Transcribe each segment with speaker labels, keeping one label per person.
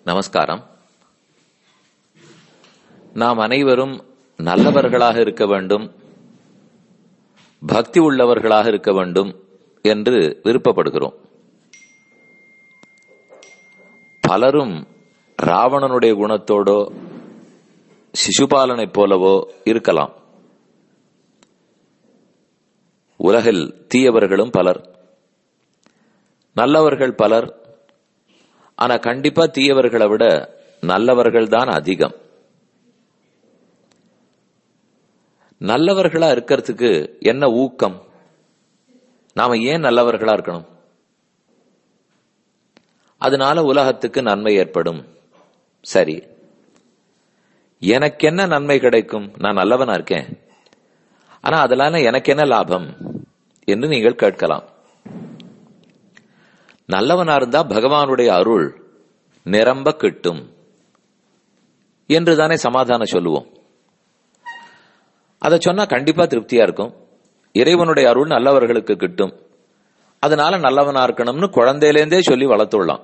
Speaker 1: நமஸ்காரம் நாம் அனைவரும் நல்லவர்களாக இருக்க வேண்டும் பக்தி உள்ளவர்களாக இருக்க வேண்டும் என்று விருப்பப்படுகிறோம் பலரும் ராவணனுடைய குணத்தோடோ சிசுபாலனைப் போலவோ இருக்கலாம் உலகில் தீயவர்களும் பலர் நல்லவர்கள் பலர் ஆனா கண்டிப்பா தீயவர்களை விட நல்லவர்கள் தான் அதிகம் நல்லவர்களா இருக்கிறதுக்கு என்ன ஊக்கம் நாம ஏன் நல்லவர்களா இருக்கணும் அதனால உலகத்துக்கு நன்மை ஏற்படும் சரி எனக்கு என்ன நன்மை கிடைக்கும் நான் நல்லவனா இருக்கேன் ஆனா அதனால எனக்கு என்ன லாபம் என்று நீங்கள் கேட்கலாம் நல்லவனா இருந்தா பகவானுடைய அருள் நிரம்ப கிட்டும் என்றுதானே சமாதானம் சொல்லுவோம் அதை சொன்னா கண்டிப்பா திருப்தியா இருக்கும் இறைவனுடைய அருள் நல்லவர்களுக்கு கிட்டும் அதனால நல்லவனா இருக்கணும்னு குழந்தையிலேருந்தே சொல்லி வளர்த்துடலாம்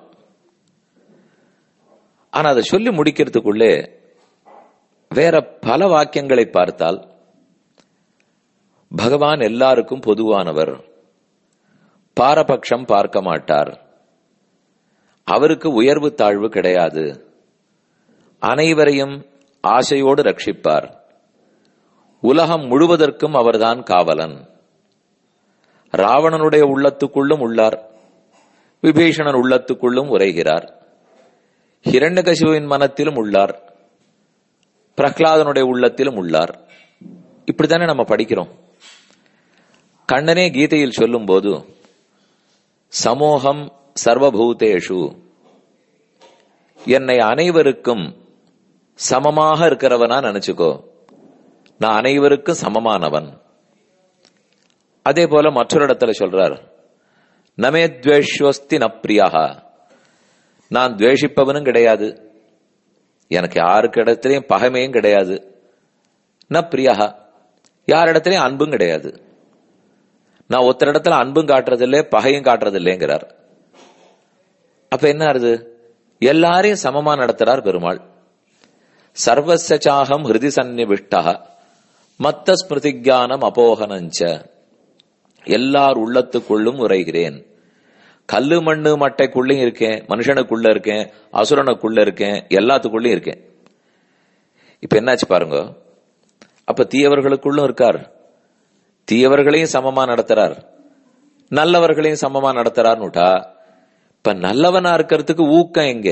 Speaker 1: ஆனா அதை சொல்லி முடிக்கிறதுக்குள்ளே வேற பல வாக்கியங்களை பார்த்தால் பகவான் எல்லாருக்கும் பொதுவானவர் பாரபட்சம் பார்க்க மாட்டார் அவருக்கு உயர்வு தாழ்வு கிடையாது அனைவரையும் ஆசையோடு ரட்சிப்பார் உலகம் முழுவதற்கும் அவர்தான் காவலன் ராவணனுடைய உள்ளத்துக்குள்ளும் உள்ளார் விபீஷணன் உள்ளத்துக்குள்ளும் உரைகிறார் ஹிரண்யகசிபுவின் மனத்திலும் உள்ளார் பிரஹ்லாதனுடைய உள்ளத்திலும் உள்ளார் இப்படித்தானே நம்ம படிக்கிறோம் கண்ணனே கீதையில் சொல்லும் போது சமூகம் சர்வபூதேஷு என்னை அனைவருக்கும் சமமாக இருக்கிறவனா நினைச்சுக்கோ நான் அனைவருக்கும் சமமானவன் அதே போல மற்றொரு இடத்துல சொல்றார் நமே துவேஷ்வஸ்தி நப்பிரியாக நான் துவேஷிப்பவனும் கிடையாது எனக்கு யாருக்கு இடத்துலயும் பகைமையும் கிடையாது ந பிரியாக யார் இடத்துலயும் அன்பும் கிடையாது நான் ஒருத்தர் இடத்துல அன்பும் காட்டுறதில்லை பகையும் காட்டுறதில்லைங்கிறார் அப்ப என்ன ஆறுது எல்லாரையும் சமமா நடத்துறார் பெருமாள் சர்வசாகம் ஹிருதி சந்நிவிஷ்டா மத்த ஸ்மிருதிஜானம் அபோகனஞ்ச எல்லார் உள்ளத்துக்குள்ளும் உரைகிறேன் கல்லு மண்ணு மட்டைக்குள்ளயும் இருக்கேன் மனுஷனுக்குள்ள இருக்கேன் அசுரனுக்குள்ள இருக்கேன் எல்லாத்துக்குள்ளயும் இருக்கேன் இப்ப என்னாச்சு பாருங்க அப்ப தீயவர்களுக்குள்ளும் இருக்கார் தீயவர்களையும் சமமா நடத்துறார் நல்லவர்களையும் சமமா நடத்துறாருன்னுட்டா இப்ப நல்லவனா இருக்கிறதுக்கு ஊக்கம் எங்க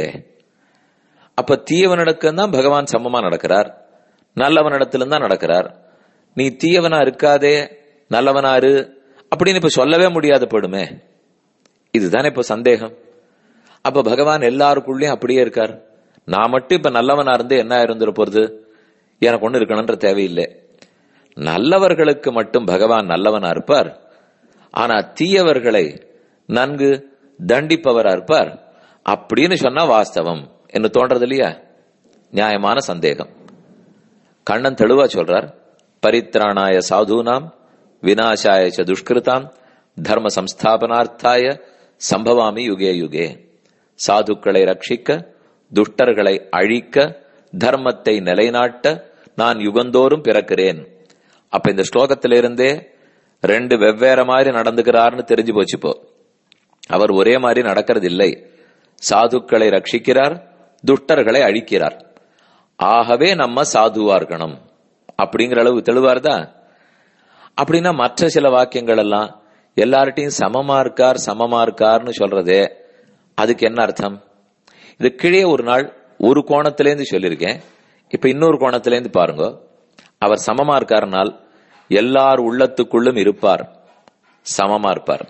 Speaker 1: அப்ப தீயவனிடக்கம் தான் பகவான் சமமா நடக்கிறார் நல்லவனிடத்துல தான் நடக்கிறார் நீ தீயவனா இருக்காதே நல்லவனாரு அப்படின்னு இப்ப சொல்லவே முடியாது போடுமே இதுதானே இப்ப சந்தேகம் அப்ப பகவான் எல்லாருக்குள்ளயும் அப்படியே இருக்கார் நான் மட்டும் இப்ப நல்லவனா இருந்து என்ன இருந்துட போறது எனக்கு ஒண்ணு இருக்கணும்ன்ற தேவையில்லை நல்லவர்களுக்கு மட்டும் பகவான் நல்லவனா இருப்பார் ஆனா தீயவர்களை நன்கு தண்டிப்பவரா இருப்பார் அப்படின்னு சொன்னா வாஸ்தவம் என்று தோன்றது இல்லையா நியாயமான சந்தேகம் கண்ணன் தெளிவா சொல்றார் பரித்ராணாய சாதுனாம் வினாசாய ச துஷ்கிருதாம் தர்ம சம்ஸ்தாபனார்த்தாய சம்பவாமி யுகே யுகே சாதுக்களை ரட்சிக்க துஷ்டர்களை அழிக்க தர்மத்தை நிலைநாட்ட நான் யுகந்தோறும் பிறக்கிறேன் அப்ப இந்த ஸ்லோகத்திலிருந்தே ரெண்டு வெவ்வேற மாதிரி நடந்துக்கிறார்னு தெரிஞ்சு போச்சுப்போ அவர் ஒரே மாதிரி நடக்கிறது இல்லை சாதுக்களை ரட்சிக்கிறார் துஷ்டர்களை அழிக்கிறார் ஆகவே நம்ம சாதுவா இருக்கணும் அப்படிங்கிற அளவு தெளிவார்தா அப்படின்னா மற்ற சில வாக்கியங்கள் எல்லாம் எல்லார்ட்டையும் சமமா இருக்கார் சமமா இருக்கார்னு சொல்றதே அதுக்கு என்ன அர்த்தம் இது கீழே ஒரு நாள் ஒரு கோணத்திலேருந்து சொல்லியிருக்கேன் இப்ப இன்னொரு கோணத்திலேருந்து பாருங்க அவர் சமமா இருக்காருனால் எல்லார் உள்ளத்துக்குள்ளும் இருப்பார் சமமா இருப்பார்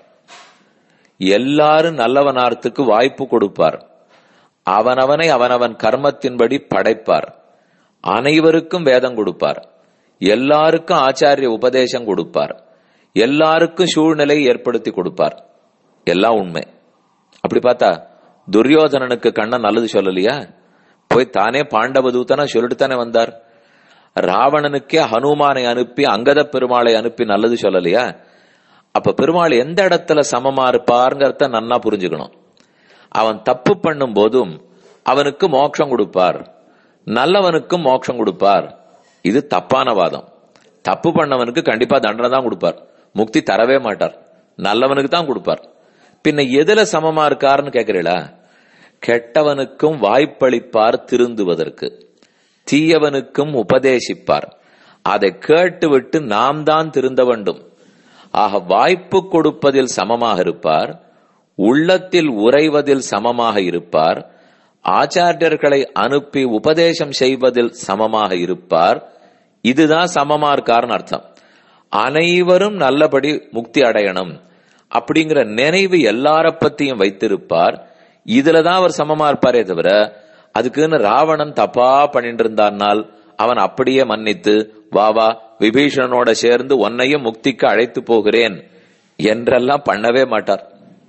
Speaker 1: எல்லாரும் நல்லவனார்த்துக்கு வாய்ப்பு கொடுப்பார் அவனவனை அவனவன் கர்மத்தின்படி படைப்பார் அனைவருக்கும் வேதம் கொடுப்பார் எல்லாருக்கும் ஆச்சாரிய உபதேசம் கொடுப்பார் எல்லாருக்கும் சூழ்நிலை ஏற்படுத்தி கொடுப்பார் எல்லாம் உண்மை அப்படி பார்த்தா துரியோதனனுக்கு கண்ணன் நல்லது சொல்லலையா போய் தானே பாண்டவ தூத்தனா சொல்லிட்டு தானே வந்தார் ராவணனுக்கே ஹனுமானை அனுப்பி அங்கத பெருமாளை அனுப்பி நல்லது சொல்லலையா அப்ப பெருமாள் எந்த இடத்துல சமமா இருப்பாருங்கிறத நன்னா புரிஞ்சுக்கணும் அவன் தப்பு பண்ணும் போதும் அவனுக்கு மோட்சம் கொடுப்பார் நல்லவனுக்கும் மோட்சம் கொடுப்பார் இது தப்பான வாதம் தப்பு பண்ணவனுக்கு கண்டிப்பா தண்டனை தான் கொடுப்பார் முக்தி தரவே மாட்டார் நல்லவனுக்கு தான் கொடுப்பார் பின்ன எதுல சமமா இருக்காருன்னு கேக்குறீங்களா கெட்டவனுக்கும் வாய்ப்பளிப்பார் திருந்துவதற்கு தீயவனுக்கும் உபதேசிப்பார் அதை கேட்டுவிட்டு நாம் தான் திருந்த வேண்டும் ஆக வாய்ப்பு கொடுப்பதில் சமமாக இருப்பார் உள்ளத்தில் உறைவதில் சமமாக இருப்பார் ஆச்சாரியர்களை அனுப்பி உபதேசம் செய்வதில் சமமாக இருப்பார் இதுதான் சமமா இருக்காருன்னு அர்த்தம் அனைவரும் நல்லபடி முக்தி அடையணும் அப்படிங்கிற நினைவு எல்லார பத்தியும் வைத்திருப்பார் இதுலதான் அவர் சமமா இருப்பாரே தவிர அதுக்குன்னு ராவணன் தப்பா பண்ணிட்டு இருந்தானால் அவன் அப்படியே மன்னித்து வா வா விபீஷணனோட சேர்ந்து உன்னையும் முக்திக்கு அழைத்து போகிறேன் என்றெல்லாம் பண்ணவே மாட்டார்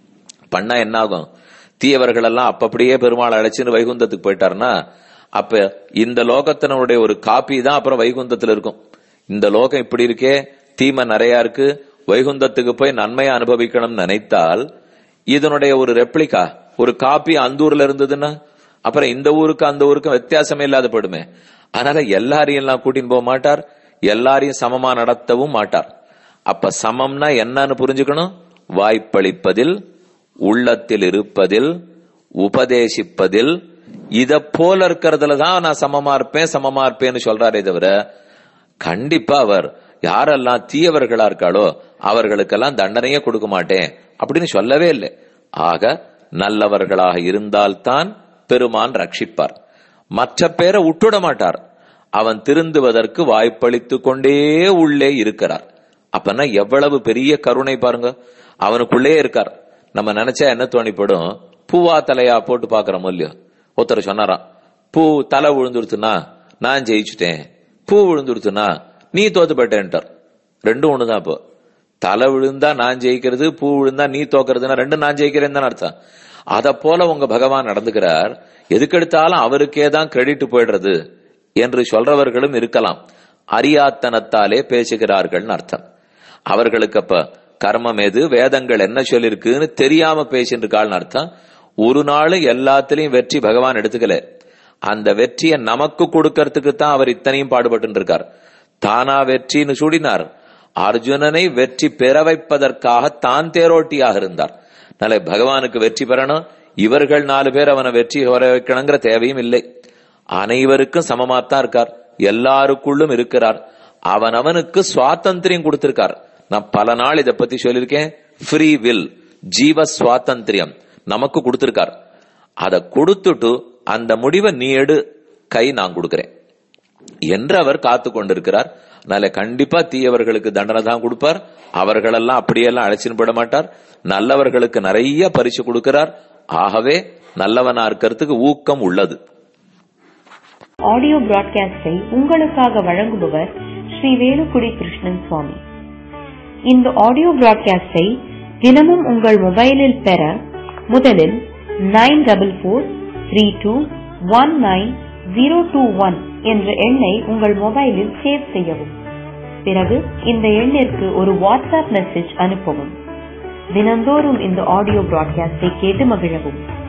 Speaker 1: பண்ணா என்ன ஆகும் தீயவர்கள் எல்லாம் அப்ப அப்படியே பெருமாள் அழைச்சுன்னு வைகுந்தத்துக்கு போயிட்டாருன்னா அப்ப இந்த லோகத்தினுடைய ஒரு காப்பி தான் அப்புறம் வைகுந்தத்துல இருக்கும் இந்த லோகம் இப்படி இருக்கே தீமை நிறைய இருக்கு வைகுந்தத்துக்கு போய் நன்மையை அனுபவிக்கணும்னு நினைத்தால் இதனுடைய ஒரு ரெப்ளிகா ஒரு காப்பி அந்த ஊர்ல இருந்ததுன்னா அப்புறம் இந்த ஊருக்கு அந்த ஊருக்கும் வித்தியாசமே இல்லாத போயிடுமே அதனால எல்லாரையும் எல்லாம் கூட்டின்னு போக மாட்டார் எல்லாரையும் சமமா நடத்தவும் மாட்டார் அப்ப சமம்னா என்னன்னு புரிஞ்சுக்கணும் வாய்ப்பளிப்பதில் உள்ளத்தில் இருப்பதில் உபதேசிப்பதில் இத போல இருக்கிறதுல தான் நான் சமமா இருப்பேன் சமமா இருப்பேன்னு சொல்றாரே தவிர கண்டிப்பா அவர் யாரெல்லாம் தீயவர்களா இருக்காளோ அவர்களுக்கெல்லாம் தண்டனையே கொடுக்க மாட்டேன் அப்படின்னு சொல்லவே இல்லை ஆக நல்லவர்களாக இருந்தால்தான் பெருமான் ரட்சிப்பார் மற்ற பேரை விட்டுட மாட்டார் அவன் திருந்துவதற்கு வாய்ப்பளித்து கொண்டே உள்ளே இருக்கிறார் அப்பனா எவ்வளவு பெரிய கருணை பாருங்க அவனுக்குள்ளே இருக்கார் நம்ம நினைச்சா என்ன தோணிப்படும் பூவா தலையா போட்டு பாக்குறோம் இல்லையோ ஒருத்தர் சொன்னாராம் பூ தலை விழுந்துருத்துனா நான் ஜெயிச்சுட்டேன் பூ விழுந்துருத்துனா நீ தோத்து போயிட்டேன்ட்டார் ரெண்டும் ஒண்ணுதான் இப்போ தலை விழுந்தா நான் ஜெயிக்கிறது பூ விழுந்தா நீ தோக்கிறதுனா ரெண்டும் நான் ஜெயிக்கிறேன் தான் அர்த்தம் அத போல உங்க பகவான் நடந்துக்கிறார் எதுக்கெடுத்தாலும் அவருக்கே தான் கிரெடிட் போயிடுறது என்று சொல்றவர்களும் இருக்கலாம் அறியாத்தனத்தாலே பேசுகிறார்கள்னு அர்த்தம் அவர்களுக்கு அப்ப கர்மம் எது வேதங்கள் என்ன சொல்லிருக்குன்னு தெரியாம பேசிட்டு இருக்காள்னு அர்த்தம் ஒரு நாள் எல்லாத்திலையும் வெற்றி பகவான் எடுத்துக்கல அந்த வெற்றியை நமக்கு கொடுக்கறதுக்கு தான் அவர் இத்தனையும் பாடுபட்டு இருக்கார் தானா வெற்றின்னு சூடினார் அர்ஜுனனை வெற்றி பெற வைப்பதற்காக தான் தேரோட்டியாக இருந்தார் நாளை பகவானுக்கு வெற்றி பெறணும் இவர்கள் நாலு பேர் அவனை வெற்றி வர வைக்கணுங்கிற தேவையும் இல்லை அனைவருக்கும் சமமாத்தான் இருக்கார் எல்லாருக்குள்ளும் இருக்கிறார் அவன் அவனுக்கு சுவாதந்திரியம் கொடுத்திருக்கார் நான் பல நாள் இதை பத்தி சொல்லியிருக்கேன் ஃப்ரீ வில் ஜீவ சுவாதந்திரியம் நமக்கு கொடுத்திருக்கார் அதை கொடுத்துட்டு அந்த முடிவை நீ எடு கை நான் கொடுக்கிறேன் என்று அவர் காத்து கொண்டிருக்கிறார் அதனால கண்டிப்பா தீயவர்களுக்கு தண்டனை தான் கொடுப்பார் அவர்களெல்லாம் அப்படியெல்லாம் அழைச்சின்னு போட மாட்டார் நல்லவர்களுக்கு நிறைய பரிசு கொடுக்கிறார் ஆகவே நல்லவனா இருக்கிறதுக்கு ஊக்கம் உள்ளது
Speaker 2: ஆடியோ பிராட்காஸ்டை உங்களுக்காக வழங்குபவர் ஸ்ரீ வேலுக்குடி கிருஷ்ணன் சுவாமி இந்த ஆடியோ பிராட்காஸ்டை தினமும் உங்கள் மொபைலில் பெற முதலில் nine double four three two one nine zero two one என்ற எண்ணை உங்கள் மொபைலில் சேவ் செய்யவும் பிறகு இந்த எண்ணிற்கு ஒரு வாட்ஸ்அப் மெசேஜ் அனுப்பவும் தினந்தோறும் இந்த ஆடியோ பிராட்காஸ்டை கேட்டு மகிழவும்